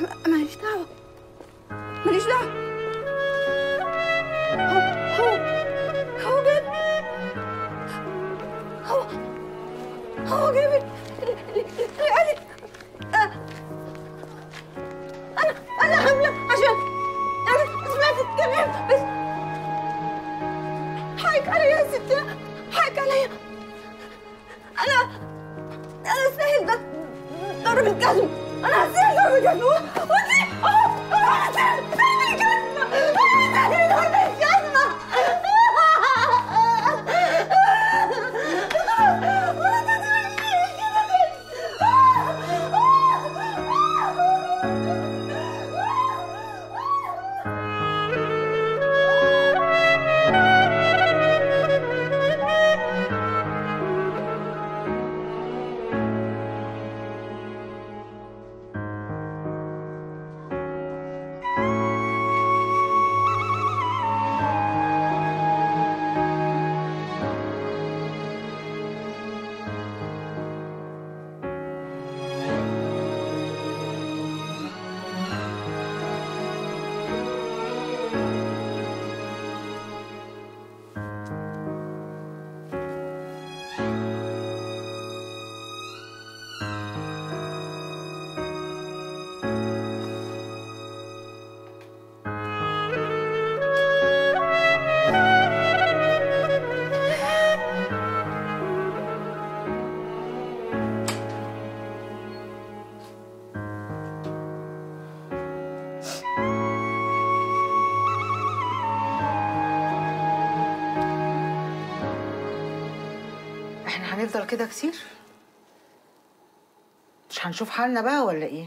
ماليش دعوة ماليش دعوة هو هو هو جاب هو هو جاب ال- ال- القلب آه. أنا أنا حاملة عشان أنا سمعت الكلام بس حقك عليا يا ستي حقك عليا أنا أنا أستاهل ده ضرب الجزم أنا أستاهل ضرب الجزم وأنتي أهو أنا أستاهل ضرب الجزمة أنا أستاهل ضرب الجزمة ولا تتمشيش كده احنا هنفضل كده كتير مش هنشوف حالنا بقى ولا ايه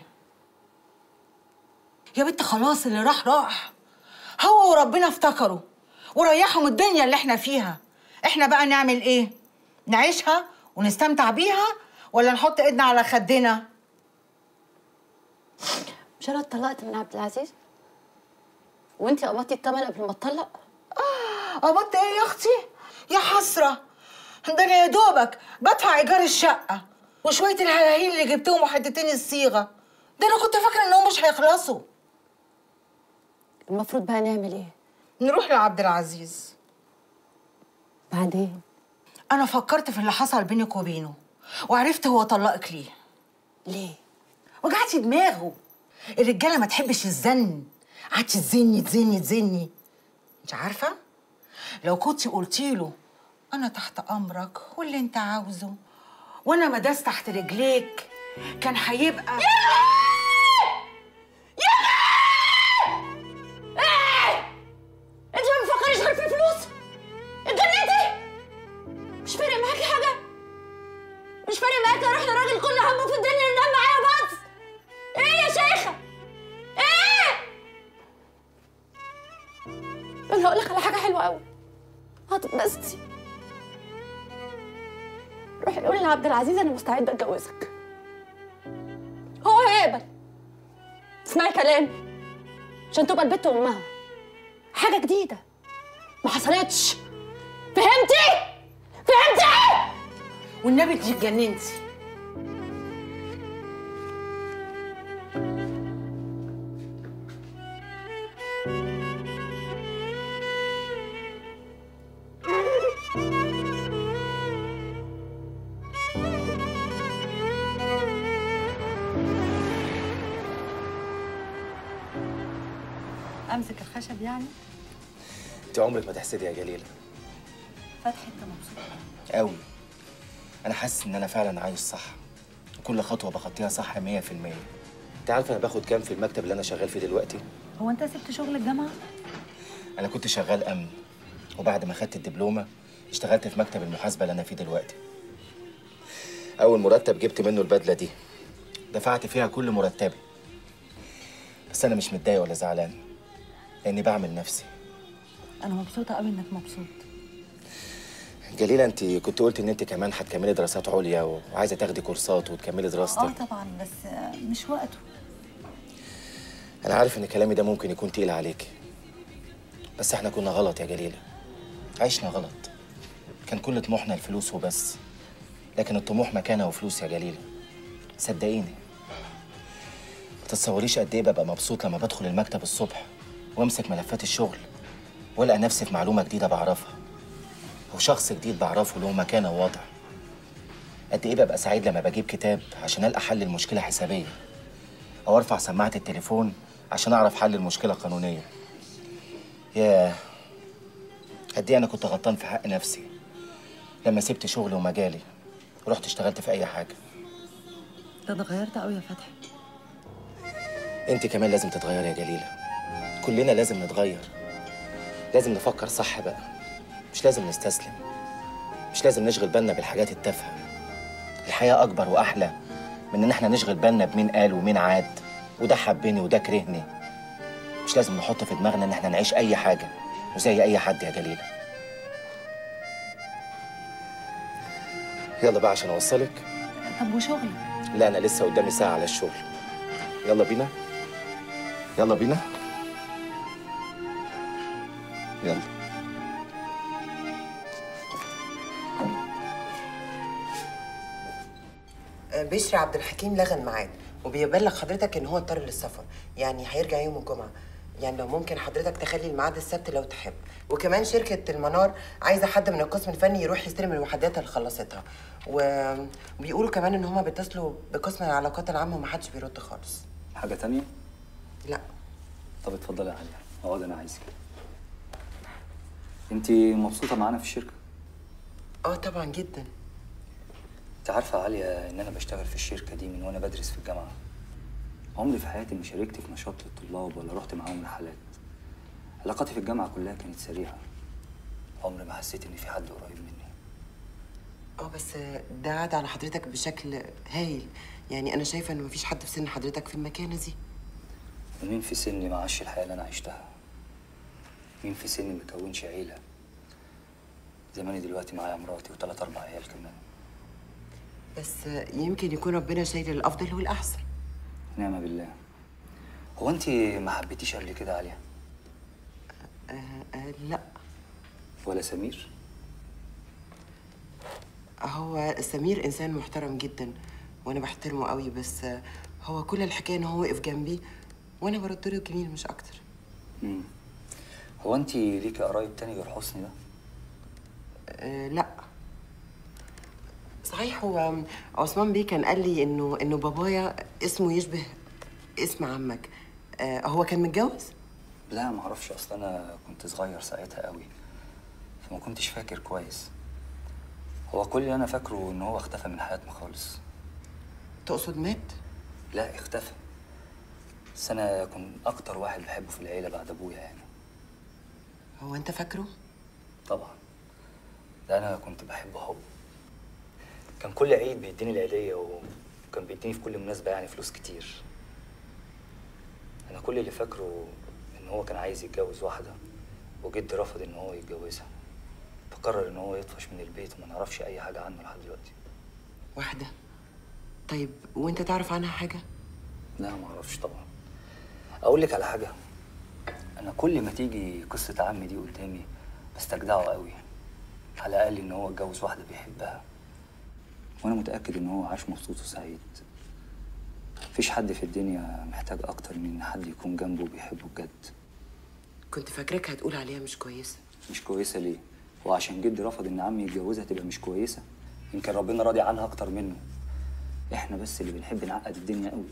يا بنت خلاص اللي راح راح هو وربنا افتكروا وريحهم الدنيا اللي احنا فيها احنا بقى نعمل ايه نعيشها ونستمتع بيها ولا نحط ايدنا على خدنا مش انا اتطلقت من عبد العزيز وانتي قبضتي الثمن قبل ما اتطلق قبضت ايه يا اختي يا حسره ده انا يا دوبك بدفع ايجار الشقه وشويه الهلاهيل اللي جبتهم وحتتين الصيغه ده انا كنت فاكره انهم مش هيخلصوا المفروض بقى نعمل ايه نروح لعبد العزيز بعدين انا فكرت في اللي حصل بينك وبينه وعرفت هو طلقك ليه ليه وجعتي دماغه الرجاله ما تحبش الزن قعدتي تزني تزني تزني انت عارفه لو كنتي قلتي له انا تحت امرك واللي انت عاوزه وانا مداس تحت رجليك كان هيبقى انت ما بتفكريش غير في الفلوس اتجننتي مش فارق معاكي حاجه مش فارق معاكي اروح لراجل كل همه في الدنيا ينام معايا بس ايه يا شيخه ايه انا هقول لك على حاجه حلوه قوي هتتبسطي روحي قولي لعبد العزيز انا مستعده اتجوزك هو هيقبل اسمعي كلامي عشان تبقى البت امها حاجه جديده ما حصلتش فهمتي فهمتي والنبي انت اتجننتي امسك الخشب يعني انت عمرك ما تحسدي يا جليله فتحي انت مبسوط قوي انا حاسس ان انا فعلا عايش صح وكل خطوه بخطيها صح 100% انت عارف انا باخد كام في المكتب اللي انا شغال فيه دلوقتي هو انت سبت شغل الجامعه انا كنت شغال امن وبعد ما خدت الدبلومه اشتغلت في مكتب المحاسبه اللي انا فيه دلوقتي اول مرتب جبت منه البدله دي دفعت فيها كل مرتبي بس انا مش متضايق ولا زعلان لاني بعمل نفسي انا مبسوطه قوي انك مبسوط جليله انت كنت قلت ان انت كمان هتكملي دراسات عليا وعايزه تاخدي كورسات وتكملي دراستك اه طبعا بس آه، مش وقته انا عارف ان كلامي ده ممكن يكون تقيل عليك بس احنا كنا غلط يا جليله عشنا غلط كان كل طموحنا الفلوس وبس لكن الطموح مكانه وفلوس يا جليله صدقيني ما تتصوريش قد ايه ببقى مبسوط لما بدخل المكتب الصبح وامسك ملفات الشغل والقى نفسي في معلومه جديده بعرفها وشخص جديد بعرفه له مكانه ووضع قد ايه ببقى سعيد لما بجيب كتاب عشان القى حل المشكله حسابيا او ارفع سماعه التليفون عشان اعرف حل المشكله قانونيا ياه قد ايه انا كنت غلطان في حق نفسي لما سبت شغلي ومجالي ورحت اشتغلت في اي حاجه ده اتغيرت قوي يا فتحي انت كمان لازم تتغيري يا جليله كلنا لازم نتغير لازم نفكر صح بقى مش لازم نستسلم مش لازم نشغل بالنا بالحاجات التافهه الحياه اكبر واحلى من ان احنا نشغل بالنا بمين قال ومين عاد وده حبني وده كرهني مش لازم نحط في دماغنا ان احنا نعيش اي حاجه وزي اي حد يا جليله يلا بقى عشان اوصلك طب وشغلك لا انا لسه قدامي ساعه على الشغل يلا بينا يلا بينا يلا بشري عبد الحكيم لغى الميعاد وبيبلغ حضرتك ان هو اضطر للسفر يعني هيرجع يوم الجمعه يعني لو ممكن حضرتك تخلي الميعاد السبت لو تحب وكمان شركه المنار عايزه حد من القسم الفني يروح يستلم المحادثات اللي خلصتها و- وبيقولوا كمان ان هما بيتصلوا بقسم العلاقات العامه ومحدش بيرد خالص حاجة تانية؟ لا طب اتفضلي يا عليا اقعد انا عايزك انت مبسوطة معانا في الشركة؟ اه طبعا جدا انت عارفة يا عليا ان انا بشتغل في الشركة دي من وانا بدرس في الجامعة عمري في حياتي ما شاركت في نشاط للطلاب ولا رحت معاهم رحلات علاقاتي في الجامعة كلها كانت سريعة عمري ما حسيت ان في حد قريب مني اه بس ده عاد على حضرتك بشكل هايل يعني انا شايفه ان مفيش حد في سن حضرتك في المكانه دي ومين في سني ما عاش الحياة اللي انا عشتها مين في سني مكونش عيلة زماني دلوقتي معايا مراتي وثلاث اربع عيال كمان بس يمكن يكون ربنا شايل الافضل والاحسن نعم بالله هو انت ما حبيتيش قبل كده عليا آه آه لا ولا سمير هو سمير انسان محترم جدا وانا بحترمه قوي بس آه، هو كل الحكايه ان هو وقف جنبي وانا برد له الجميل مش اكتر مم. هو انت ليكي قرايب تاني غير حسني ده آه لا صحيح هو عثمان بيه كان قال لي انه انه بابايا اسمه يشبه اسم عمك آه هو كان متجوز لا ما اعرفش اصل انا كنت صغير ساعتها قوي فما كنتش فاكر كويس هو كل اللي انا فاكره ان هو اختفى من حياتنا خالص تقصد مات لا اختفى بس انا كنت اكتر واحد بحبه في العيله بعد ابويا يعني هو انت فاكره طبعا ده انا كنت بحبه حب كان كل عيد بيديني العيديه وكان بيديني في كل مناسبه يعني فلوس كتير انا كل اللي فاكره ان هو كان عايز يتجوز واحده وجدي رفض ان هو يتجوزها فقرر ان هو يطفش من البيت وما نعرفش اي حاجه عنه لحد دلوقتي واحده طيب وانت تعرف عنها حاجه لا ما اعرفش طبعا اقول لك على حاجه انا كل ما تيجي قصه عمي دي قدامي بستجدعه قوي على الاقل ان هو اتجوز واحده بيحبها وانا متاكد ان هو عاش مبسوط وسعيد مفيش حد في الدنيا محتاج اكتر من ان حد يكون جنبه بيحبه بجد كنت فاكراك هتقول عليها مش كويسه مش كويسه ليه هو عشان جدي رفض ان عمي يتجوزها تبقى مش كويسه يمكن ربنا راضي عنها اكتر منه احنا بس اللي بنحب نعقد الدنيا قوي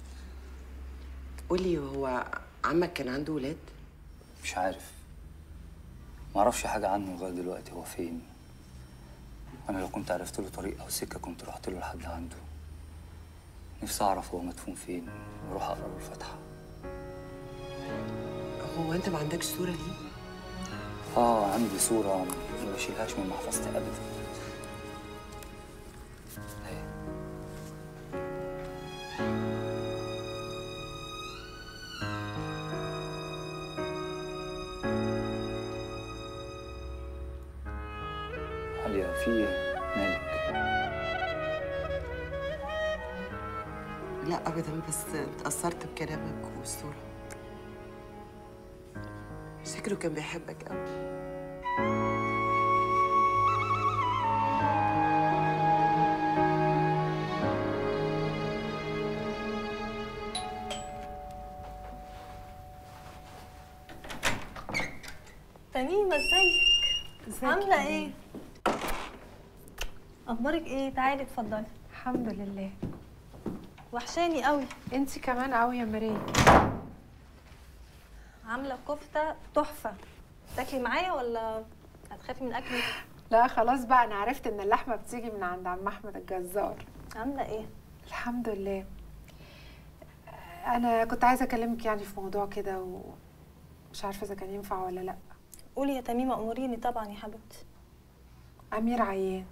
قولي هو عمك كان عنده ولاد مش عارف ما اعرفش حاجه عنه لغايه دلوقتي هو فين انا لو كنت عرفت له طريق او سكه كنت رحت له لحد عنده نفسي اعرف هو مدفون فين واروح اقرا له الفاتحه هو انت ما عندكش صوره ليه اه عندي صوره ما بشيلهاش من محفظتي ابدا أهي. عليا في إيه؟ مالك لا ابدا بس اتاثرت بكلامك والصوره شكله كان بيحبك قوي تميمة ازيك؟ عاملة ايه؟ اخبارك ايه؟ تعالي اتفضلي الحمد لله وحشاني قوي انت كمان قوي يا مريم عاملة كفتة تحفة تاكلي معايا ولا هتخافي من اكلي؟ لا خلاص بقى انا عرفت ان اللحمه بتيجي من عند عم احمد الجزار عاملة ايه؟ الحمد لله انا كنت عايزه اكلمك يعني في موضوع كده ومش عارفه اذا كان ينفع ولا لا قولي يا تميمة اموريني طبعا يا حبيبتي امير عيان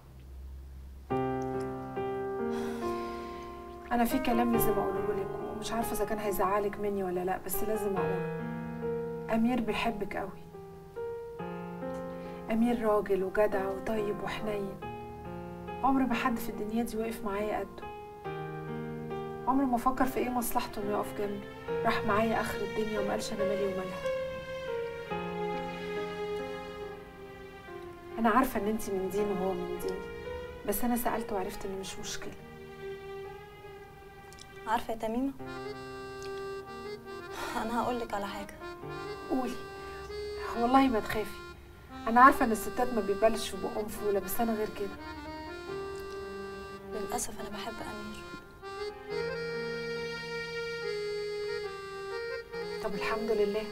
انا في كلام لازم اقوله لك ومش عارفه اذا كان هيزعلك مني ولا لا بس لازم اقوله امير بيحبك قوي امير راجل وجدع وطيب وحنين عمر ما حد في الدنيا دي وقف معايا قده عمره ما فكر في ايه مصلحته انه يقف جنبي راح معايا اخر الدنيا وما قالش انا مالي ومالها انا عارفه ان انتي من دين وهو من دين بس انا سالت وعرفت ان مش مشكله عارفة يا تميمة؟ انا هقولك على حاجة قولي والله ما تخافي انا عارفه ان الستات ما بيبلش في بقهم فوله بس انا غير كده للأسف أنا بحب أمير طب الحمد لله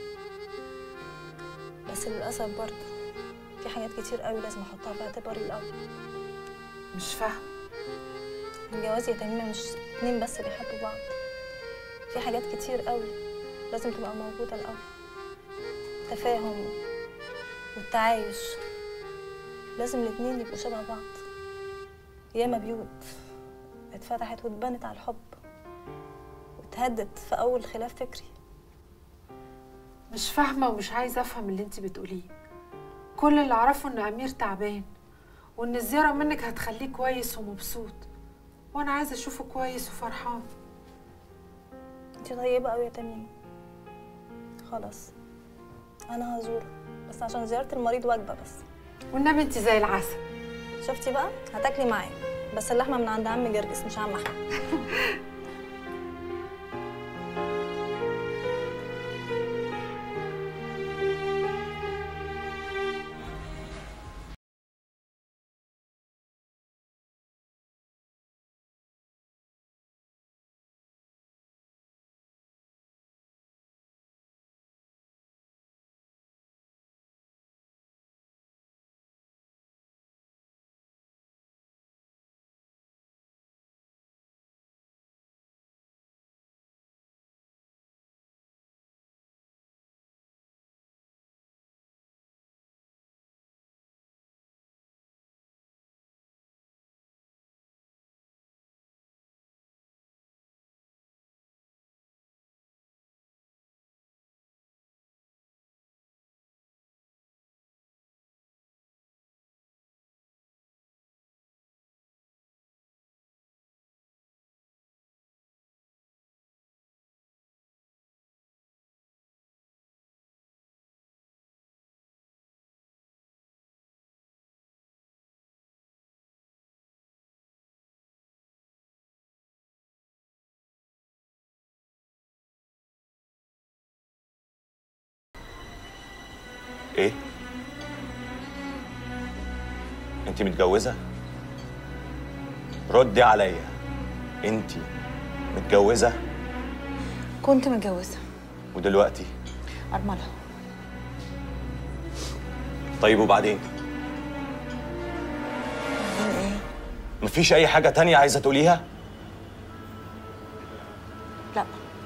بس للأسف برضه في حاجات كتير قوي لازم أحطها في اعتباري الأول مش فاهمه الجواز يا تميمة مش اتنين بس بيحبوا بعض في حاجات كتير قوي لازم تبقى موجودة الأول التفاهم والتعايش لازم الاتنين يبقوا شبه بعض ياما بيوت اتفتحت واتبنت على الحب واتهدت في أول خلاف فكري مش فاهمه ومش عايزه افهم اللي انتي بتقوليه كل اللي اعرفه ان امير تعبان وان الزياره منك هتخليه كويس ومبسوط وانا عايزه اشوفه كويس وفرحان انتي طيبة قوي يا تميمة خلاص أنا هزوره بس عشان زيارة المريض واجبة بس والنبي انتي زي العسل شفتي بقى هتاكلي معايا بس اللحمة من عند عم جرجس مش عم أحمد ايه انت متجوزه ردي عليا انت متجوزه كنت متجوزة ودلوقتي أرملة طيب وبعدين بعدين إيه؟ مفيش اي حاجه تانية عايزه تقوليها لا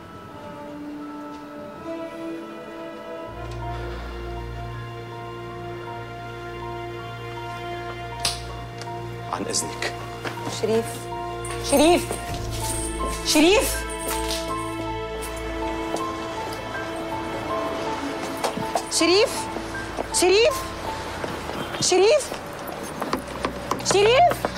عن اذنك شريف شريف شريف شريف شريف شريف شريف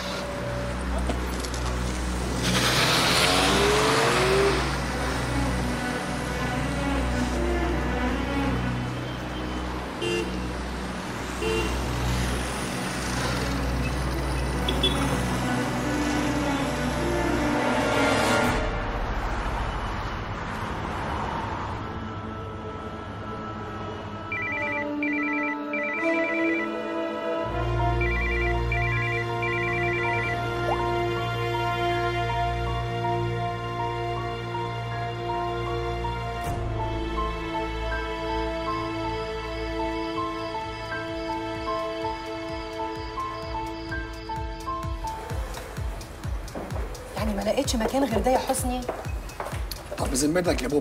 يعني ما لقيتش مكان غير ده يا حسني طب بذمتك يا بوب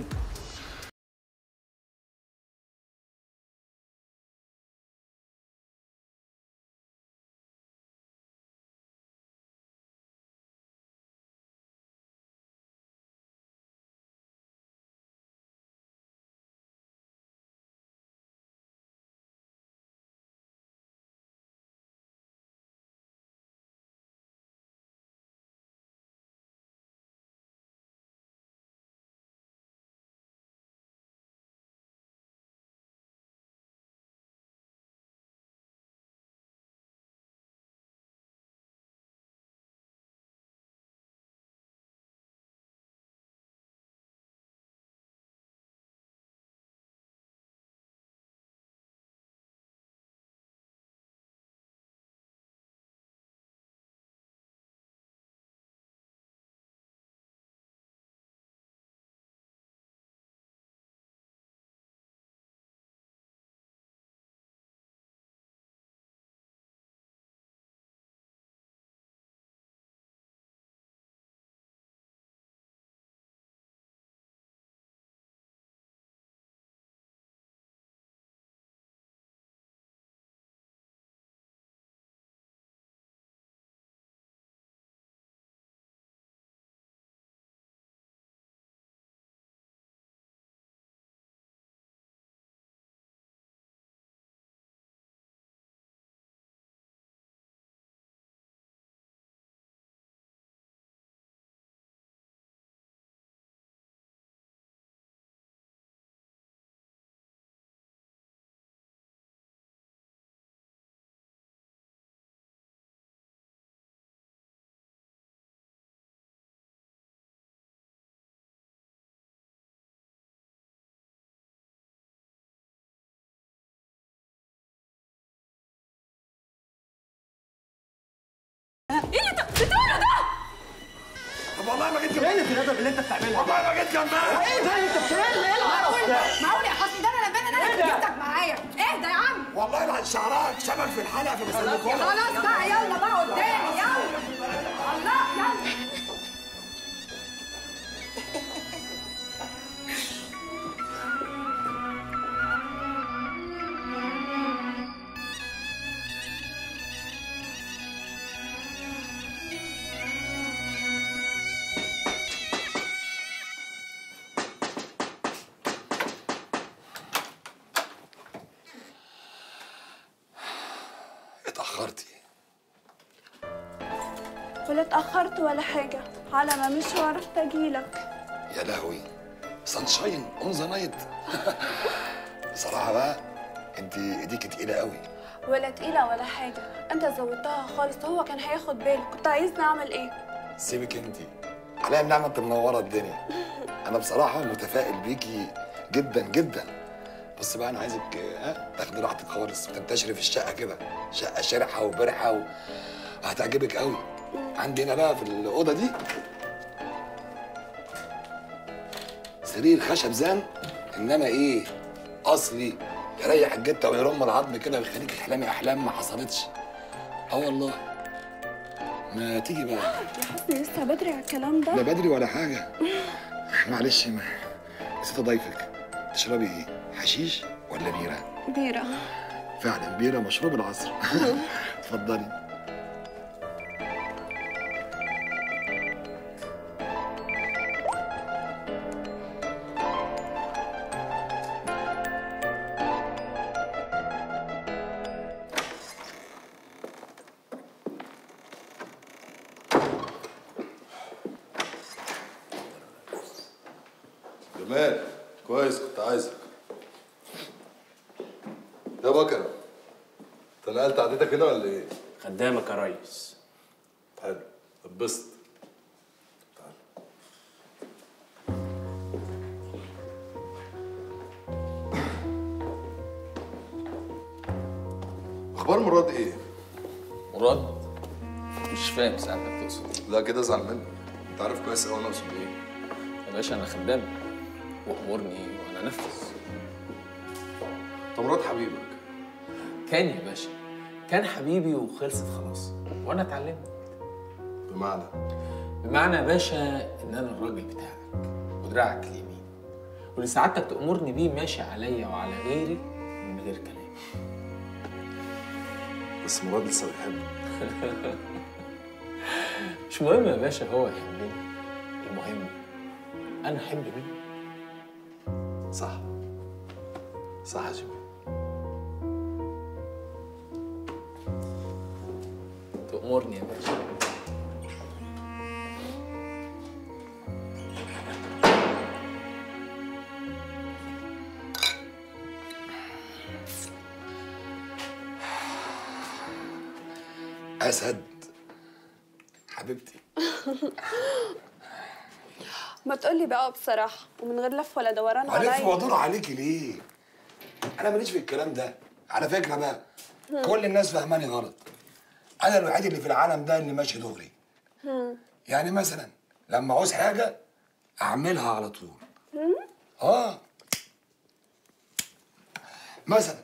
ايه اللي انت بتقوله ده؟ طب والله ما جيت جنبها ايه الادب اللي انت بتعملها والله ما جيت جنبها ايه ده اللي انت بتعمله ايه معقول العرس ده معقول يا حسني ده انا لبانه ان انا جبتك معايا اهدى يا عم والله بعد شعرك شبك في الحلقه في بسلكوها خلاص بقى يلا بقى قدامي يلا الله يلا اتاخرتي ولا اتأخرت ولا حاجة على ما مشي وعرفت أجيلك يا لهوي سانشاين اون ذا نايت بصراحه بقى انت ايديك تقيله قوي ولا تقيلة ولا حاجة أنت زودتها خالص هو كان هياخد باله كنت عايزني أعمل إيه؟ سيبك انت عليا النعمه انت منوره الدنيا انا بصراحه متفائل بيكي جدا جدا بص بقى انا عايزك ها تاخدي راحتك خالص وتنتشري في الشقه كده شقه شرحه وبرحه و... وهتعجبك قوي عندي هنا بقى في الاوضه دي سرير خشب زان انما ايه اصلي يريح الجته ويرم العظم كده ويخليك تحلمي احلام ما حصلتش اه والله ما تيجي بقى يا حسني لسه بدري على الكلام ده لا بدري ولا حاجة معلش ما نسيت أضيفك تشربي إيه؟ حشيش ولا بيرة؟ بيرة فعلا بيرة مشروب العصر اتفضلي جمال كويس كنت عايزك يا بكر انت نقلت عادتك هنا ولا ايه؟ خدامك يا ريس حلو اتبسط اخبار مراد ايه؟ مراد مش فاهم ساعتك تقصد ايه لا كده ازعل منك انت عارف كويس قوي انا اقصد ايه يا باشا انا خدامك وامرني وانا انفذ طب مراد حبيبك كان يا باشا كان حبيبي وخلصت خلاص وانا اتعلمت بمعنى بمعنى يا باشا ان انا الراجل بتاعك ودراعك اليمين واللي سعادتك تأمرني بيه ماشي عليا وعلى غيري من غير كلام بس مراد لسه بيحبك مش مهم يا باشا هو يحبني المهم انا احب مين صح صح يا جميل تأمرني يا باشا اسد حبيبتي ما تقولي بقى بصراحة ومن غير لف ولا دوران هلف عليا وادور عليكي ليه؟ انا ماليش في الكلام ده على فكره بقى كل الناس فهماني غلط انا الوحيد اللي في العالم ده اللي ماشي دغري هم. يعني مثلا لما عاوز حاجه اعملها على طول هم؟ اه مثلا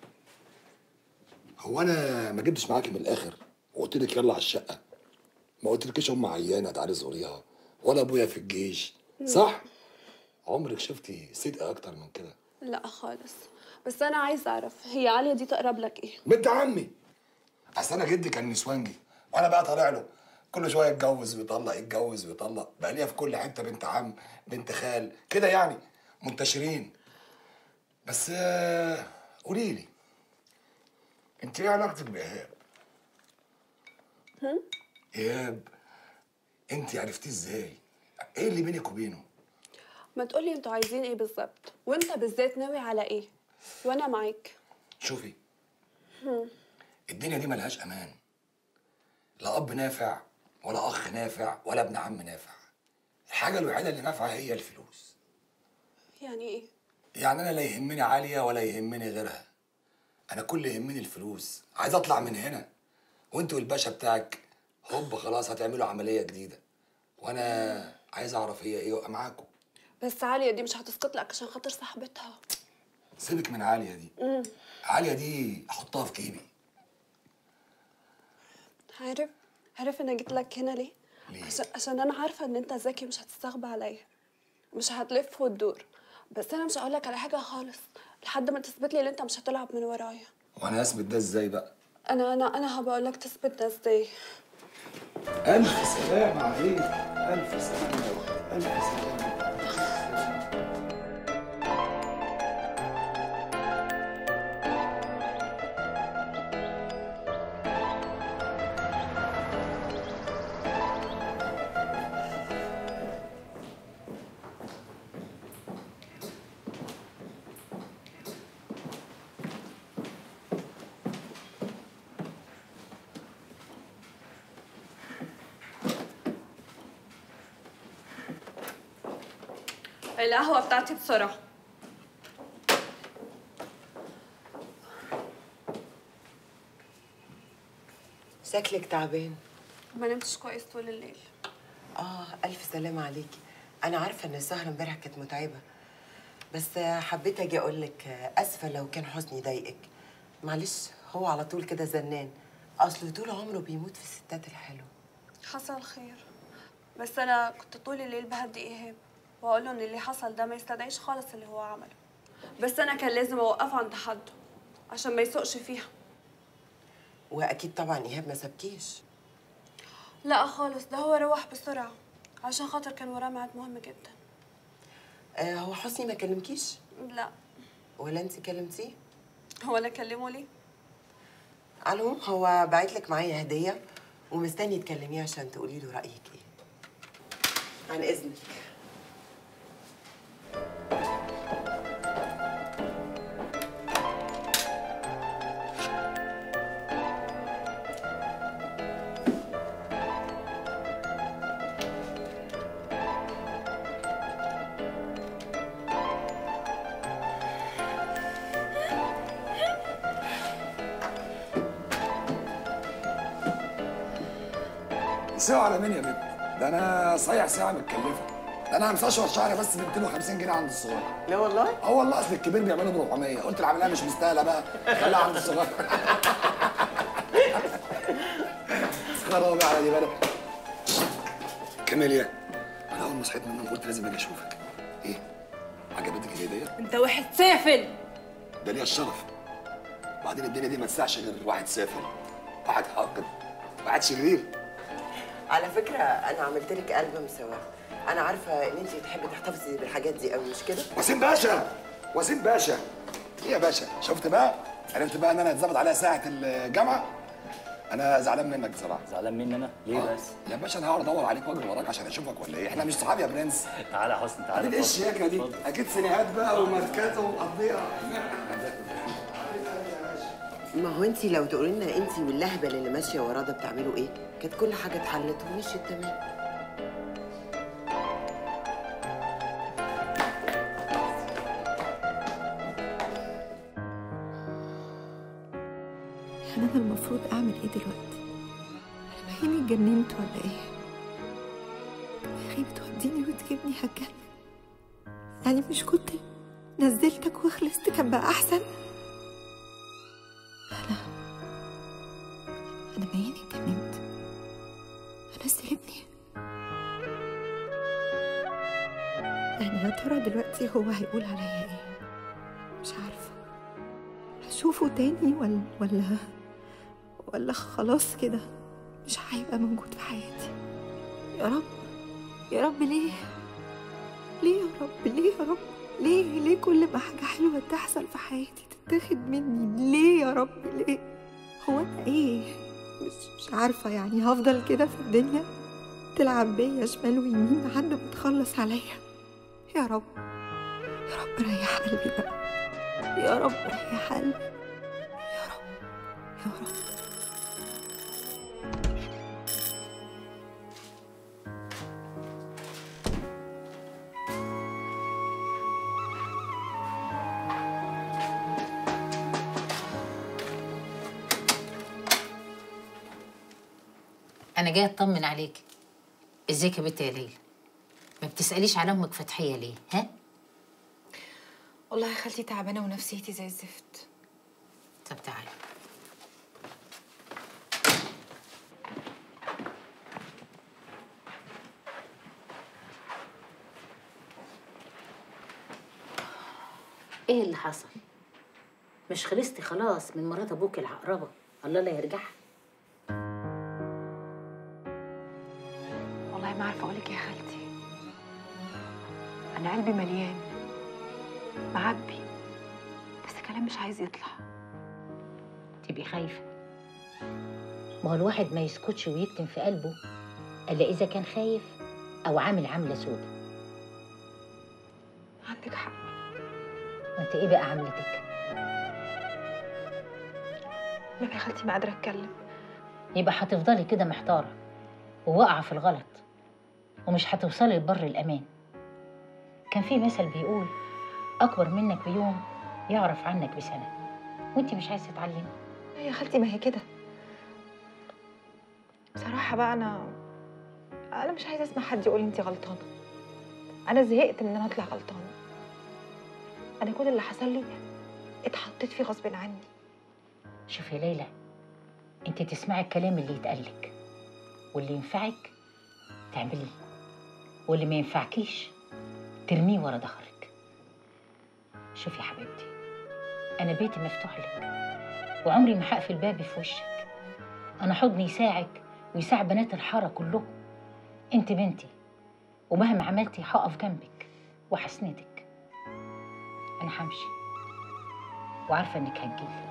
هو انا ما جبتش معاكي من الاخر وقلت لك يلا على الشقه ما قلتلكيش ام عيانه تعالي زوريها ولا ابويا في الجيش صح عمرك شفتي صدق اكتر من كده لا خالص بس أنا عايزة أعرف هي عالية دي تقرب لك إيه؟ بنت عمي اصل انا جدي كان نسوانجي وانا بقى طالع له كل شويه يتجوز ويطلق يتجوز ويطلق بقى ليا في كل حته بنت عم بنت خال كده يعني منتشرين بس آه، قولي لي انت ايه علاقتك بايهاب هم؟ ايهاب انت عرفتيه ازاي ايه اللي بينك وبينه ما تقولي انتوا عايزين ايه بالظبط وانت بالذات ناوي على ايه وانا معاك شوفي هم. الدنيا دي ملهاش امان لا اب نافع ولا اخ نافع ولا ابن عم نافع الحاجه الوحيده اللي نافعه هي الفلوس يعني ايه يعني انا لا يهمني عاليه ولا يهمني غيرها انا كل اللي يهمني الفلوس عايز اطلع من هنا وانت والباشا بتاعك هوب خلاص هتعملوا عمليه جديده وانا عايز اعرف هي ايه وابقى معاكم بس عالية دي مش هتسقط لك عشان خاطر صاحبتها سيبك من عاليه دي امم عاليه دي احطها في جيبي عارف عارف انا جيت لك هنا ليه ليه؟ عشان عشان انا عارفه ان انت ذكي مش هتستغبى عليا مش هتلف وتدور بس انا مش هقول لك على حاجه خالص لحد ما تثبت لي ان انت مش هتلعب من ورايا وانا اثبت ده ازاي بقى انا انا انا هبقول لك تثبت ده ازاي الف سلام عليك الف سلام الف سلام القهوه بتاعتي بسرعه شكلك تعبان ما نمتش كويس طول الليل اه الف سلامه عليكي انا عارفه ان السهره امبارح كانت متعبه بس حبيت اجي اقول لك اسفه لو كان حسني ضايقك معلش هو على طول كده زنان اصله طول عمره بيموت في الستات الحلوه حصل خير بس انا كنت طول الليل بهدي ايهاب واقول له ان اللي حصل ده ما يستدعيش خالص اللي هو عمله بس انا كان لازم اوقفه عند حده عشان ما يسوقش فيها واكيد طبعا ايهاب ما سابكيش لا خالص ده هو روح بسرعه عشان خاطر كان وراه ميعاد مهم جدا آه هو حسني ما كلمكيش لا ولا انت كلمتيه هو انا اكلمه ليه على العموم هو باعت لك معايا هديه ومستني تكلميه عشان تقولي له رايك ايه عن اذنك ساعة على مين يا بنت؟ ده انا صايع ساعة متكلفة ده انا مستشفى شعري بس ب 250 جنيه عند الصغير لا والله؟ اه والله اصل الكبير بيعملوا ب 400 قلت العملية مش مستاهلة بقى خليها عند الصغير خرابي على دي بقى كاميليا انا اول ما صحيت من النوم قلت لازم اجي اشوفك ايه عجبتك الهديه انت واحد سافل ده ليا الشرف بعدين الدنيا دي ما تسعش غير واحد سافل واحد حاقد واحد شرير على فكره انا عملت لك البوم سوا انا عارفه ان انت بتحبي تحتفظي بالحاجات دي قوي مش كده وسيم باشا وسيم باشا ايه يا باشا شفت بقى عرفت بقى ان انا اتظبط عليها ساعه الجامعه انا زعلان منك بصراحه زعلان مني انا ليه بس يا باشا انا هقعد ادور عليك واجري وراك عشان اشوفك ولا ايه احنا مش صحاب يا برنس تعالى يا حسن تعالى اكيد ايه الشياكه دي اكيد سينيهات بقى وماركات ومقضيها ما هو انت لو تقولي لنا انت واللهبل اللي ماشيه وراه ده بتعملوا ايه كانت كل حاجه اتحلت ومشيت تمام يعني انا المفروض اعمل ايه دلوقتي انا بهيني اتجننت ولا ايه دماغي بتوديني وتجيبني هتجنن يعني مش كنت نزلتك وخلصت كان بقى احسن انا انا بهيني اتجننت انا سلبني يعني يا ترى دلوقتي هو هيقول عليا ايه مش عارفه هشوفه تاني ولا ولا ولا خلاص كده مش هيبقى موجود في حياتي يا رب يا رب ليه ليه يا رب ليه يا رب ليه ليه كل ما حاجة حلوة تحصل في حياتي تتاخد مني ليه يا رب ليه هو أنا إيه مش مش عارفة يعني هفضل كده في الدنيا تلعب بيا شمال ويمين لحد ما تخلص عليا يا رب يا رب ريح قلبي بقى يا رب ريح قلبي يا رب يا رب انا جايه اطمن عليك ازيك يا بنت يا ليلى ما بتساليش على امك فتحيه ليه ها والله يا خالتي تعبانة ونفسيتي زي الزفت طب تعالي ايه اللي حصل مش خلصتي خلاص من مرات ابوك العقربه الله لا يرجعها والله ما عارفة أقولك يا خالتي أنا قلبي مليان معبي بس الكلام مش عايز يطلع تبقي خايفه ما هو الواحد ما يسكتش ويكتم في قلبه الا اذا كان خايف او عامل عامله سودة عندك حق وانت ايه بقى عملتك لا يا خالتي ما قادرة أتكلم يبقى هتفضلي كده محتاره وواقعه في الغلط ومش هتوصلي لبر الامان كان في مثل بيقول اكبر منك بيوم يعرف عنك بسنه وانت مش عايزه تتعلمي لا يا خالتي ما هي كده بصراحة بقى أنا أنا مش عايزة أسمع حد يقول أنت غلطانة أنا زهقت من إن أنا أطلع غلطانة أنا كل اللي حصل لي اتحطيت فيه غصب عني شوفي يا ليلى انت تسمعي الكلام اللي يتقالك واللي ينفعك تعمليه واللي ما ينفعكيش ترميه ورا ظهرك شوفي يا حبيبتي انا بيتي مفتوح لك وعمري ما هقفل بابي في وشك انا حضني يساعك ويساعد بنات الحاره كلهم انت بنتي ومهما عملتي هقف جنبك وحسندك انا همشي وعارفه انك هتجيلي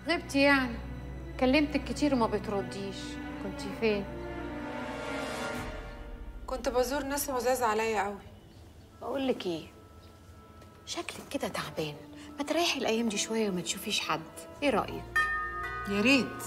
غبتي يعني كلمتك كتير وما بترديش كنتي فين كنت بزور ناس عزاز عليا قوي بقول لك ايه شكلك كده تعبان ما تريحي الايام دي شويه وما تشوفيش حد ايه رايك يا ريت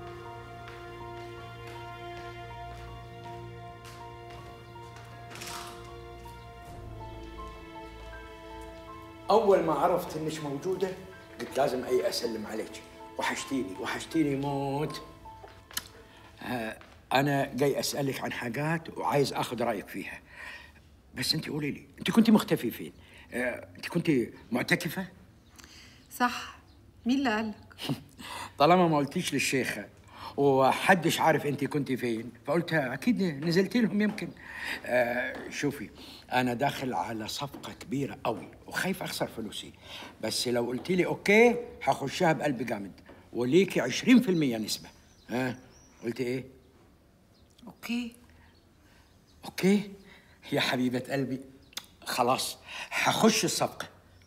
اول ما عرفت انك موجوده قلت لازم اي اسلم عليك وحشتيني وحشتيني موت آه، انا جاي اسالك عن حاجات وعايز اخذ رايك فيها بس انت قولي لي انت كنت مختفي فين آه، انت كنت معتكفه صح مين اللي قالك طالما ما قلتيش للشيخه وحدش عارف انت كنت فين فقلت اكيد نزلت لهم يمكن آه شوفي انا داخل على صفقه كبيره قوي وخايف اخسر فلوسي بس لو قلت لي اوكي هخشها بقلب جامد وليكي 20% نسبه ها آه قلت ايه اوكي اوكي يا حبيبه قلبي خلاص هخش الصفقه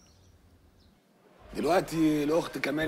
دلوقتي الاخت كمان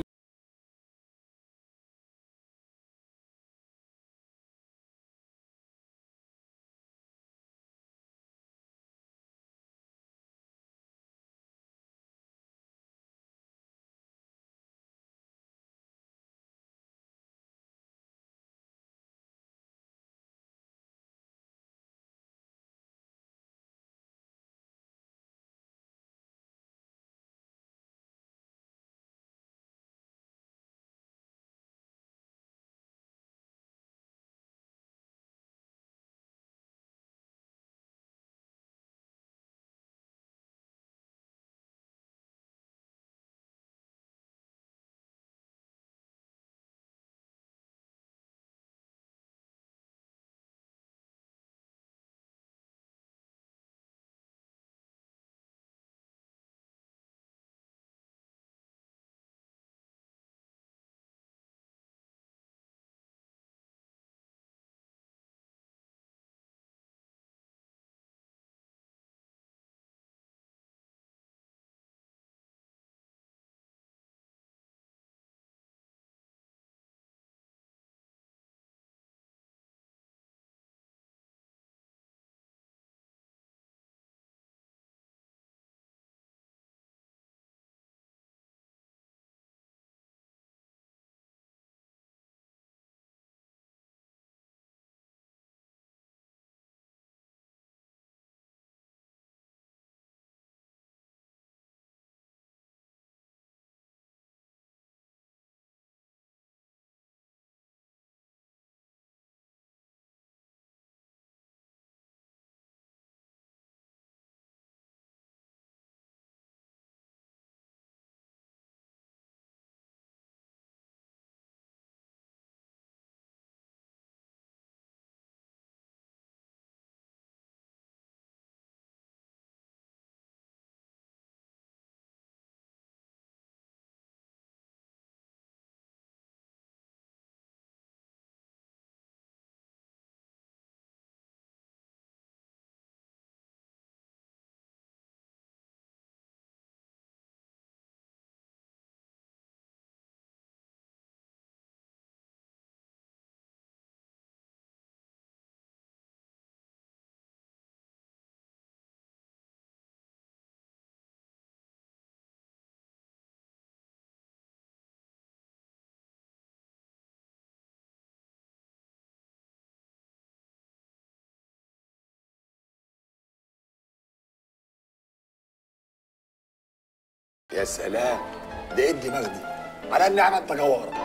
يا سلام ده ايه الدماغ دي على النعمه انت جوهره